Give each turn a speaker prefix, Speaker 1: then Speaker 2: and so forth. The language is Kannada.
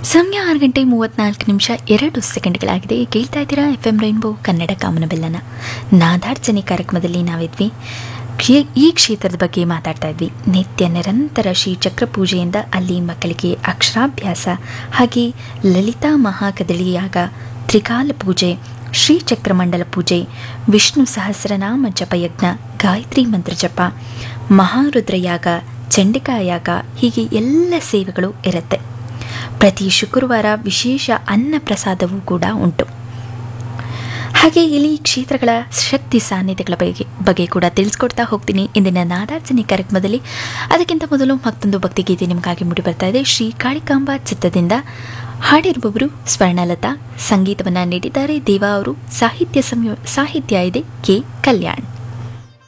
Speaker 1: ಸಮಯ ಆರು ಗಂಟೆ ಮೂವತ್ನಾಲ್ಕು ನಿಮಿಷ ಎರಡು ಸೆಕೆಂಡ್ಗಳಾಗಿದೆ ಕೇಳ್ತಾ ಇದ್ದೀರಾ ಎಫ್ ಎಂ ರೈನ್ಬೋ ಕನ್ನಡ ಕಾಮನಬೆಲ್ಲನ ನಾದಾರ್ಚನೆ ಕಾರ್ಯಕ್ರಮದಲ್ಲಿ ನಾವಿದ್ವಿ ಕ್ಷೇ- ಈ ಕ್ಷೇತ್ರದ ಬಗ್ಗೆ ಮಾತಾಡ್ತಾ ಇದ್ವಿ ನಿತ್ಯ ನಿರಂತರ ಶ್ರೀ ಚಕ್ರ ಪೂಜೆಯಿಂದ ಅಲ್ಲಿ ಮಕ್ಕಳಿಗೆ ಅಕ್ಷರಾಭ್ಯಾಸ ಹಾಗೆ ಲಲಿತಾ ಮಹಾಕದಳಿಯಾಗ ತ್ರಿಕಾಲ ಪೂಜೆ ಶ್ರೀಚಕ್ರ ಮಂಡಲ ಪೂಜೆ ವಿಷ್ಣು ಸಹಸ್ರನಾಮ ಜಪಯಜ್ಞ ಗಾಯತ್ರಿ ಮಂತ್ರ ಜಪ ಮಹಾರುದ್ರಯಾಗ ಚಂಡಿಕಾಯಾಗ ಹೀಗೆ ಎಲ್ಲ ಸೇವೆಗಳು ಇರುತ್ತೆ ಪ್ರತಿ ಶುಕ್ರವಾರ ವಿಶೇಷ ಅನ್ನ ಪ್ರಸಾದವೂ ಕೂಡ ಉಂಟು ಹಾಗೆ ಇಲ್ಲಿ ಕ್ಷೇತ್ರಗಳ ಶಕ್ತಿ ಸಾನ್ನಿಧ್ಯಗಳ ಬಗ್ಗೆ ಬಗ್ಗೆ ಕೂಡ ತಿಳಿಸ್ಕೊಡ್ತಾ ಹೋಗ್ತೀನಿ ಇಂದಿನ ನಾದಾರ್ಚನೆ ಕಾರ್ಯಕ್ರಮದಲ್ಲಿ ಅದಕ್ಕಿಂತ ಮೊದಲು ಮತ್ತೊಂದು ಭಕ್ತಿಗೀತೆ ನಿಮಗಾಗಿ ಮೂಡಿ ಬರ್ತಾ ಇದೆ ಶ್ರೀ ಕಾಳಿಕಾಂಬ ಚಿತ್ತದಿಂದ ಹಾಡಿರುವವರು ಸ್ವರ್ಣಲತಾ ಸಂಗೀತವನ್ನು ನೀಡಿದ್ದಾರೆ ದೇವಾ ಅವರು ಸಾಹಿತ್ಯ ಸಂಯೋ ಸಾಹಿತ್ಯ ಇದೆ ಕೆ ಕಲ್ಯಾಣ್